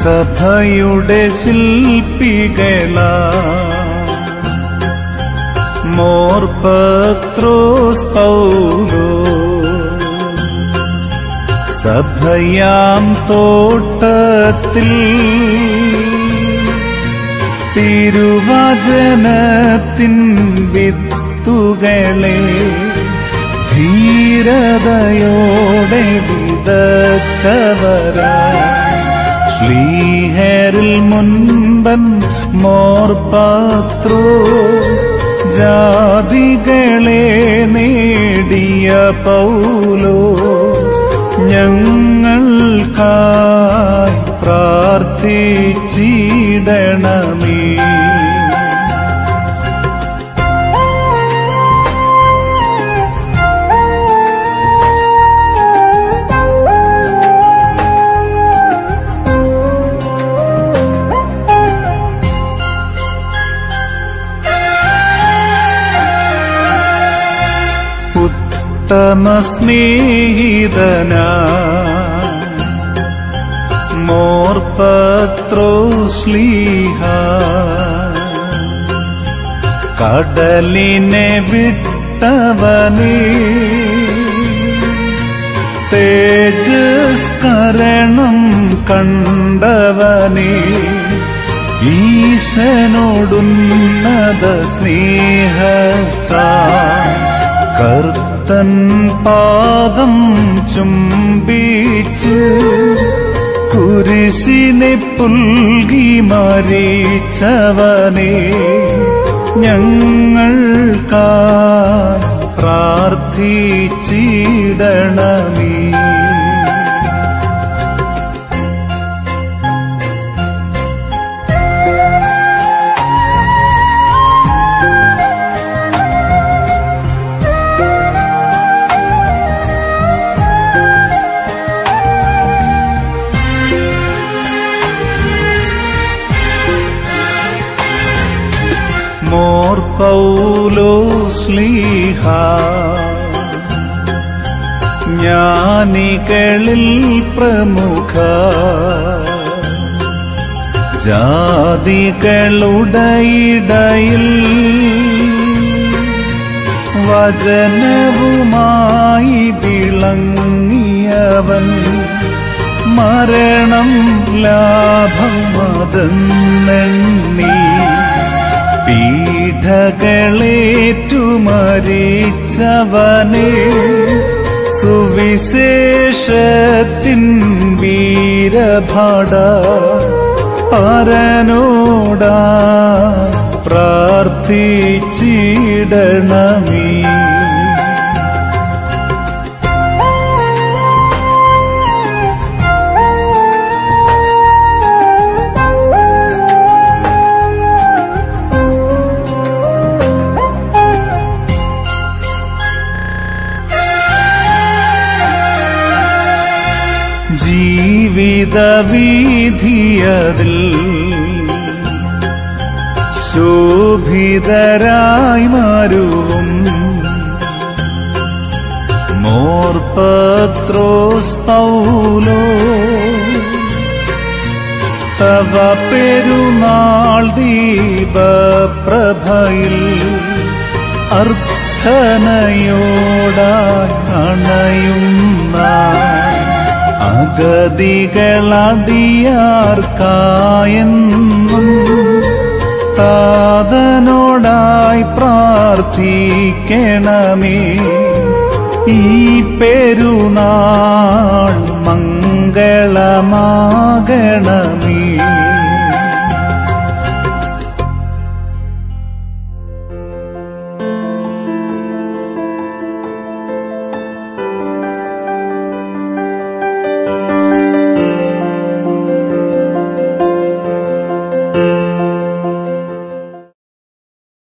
സഭയുടെ ശില്പികളാ മോർ പത്രോസ് പൗലോ സഭയാം തോട്ടത്തിൽ തിരുവചനത്തിൻ വിത്തുകളെ ധീരതയോടെ വിതച്ചവരാ ശ്ലീഹരിൽ മുൻപൻ മോർ പാത്രോസ് ജാതികളെ നേടിയ പൗലോസ് ഞങ്ങൾക്കായി പ്രാർത്ഥിച്ചിടണമേ ഉത്തമ സ്നേഹിതനാ മോർ പത്രോശ്ലീഹ കടലിനെ വിട്ടവനേ തേജസ്കരണം കണ്ടവനേ ഈശനോടുന്നത സ്നേഹത്താ കർത്തൻ പാദം ചുംബിച്ച് കുരിശിനെ പുൽകി മരിച്ചവനെ ഞങ്ങൾക്കായി പ്രാർത്ഥിച്ചിടണമേ മോർ പൗലോ സ്ലീഹ ജ്ഞാനികളിൽ പ്രമുഖ ജാതികളുടയിടയിൽ വചനവുമായി വിളങ്ങിയവൻ മരണം ലാഭം മതെന്നെണ്ണി പീഠകളേറ്റുമരിച്ചവനെ സുവിശേഷത്തിൻ വീരഭാട പരനോടാ പ്രാർത്ഥിച്ചിടണമേ ജീവിത വീതിയതിൽ ശോഭിതരായി മാറുവും മോർ പത്രോസ് പൗലോ തവ പെരുന്നാൾ ദീപപ്രഭയിൽ അർത്ഥനയോടായി അണയുന്ന അഗതികളടിയാർക്കായെന്നും താതനോടായി പ്രാർത്ഥിക്കണമേ ഈ പെരുന്നാൾ മംഗളമാകണമേ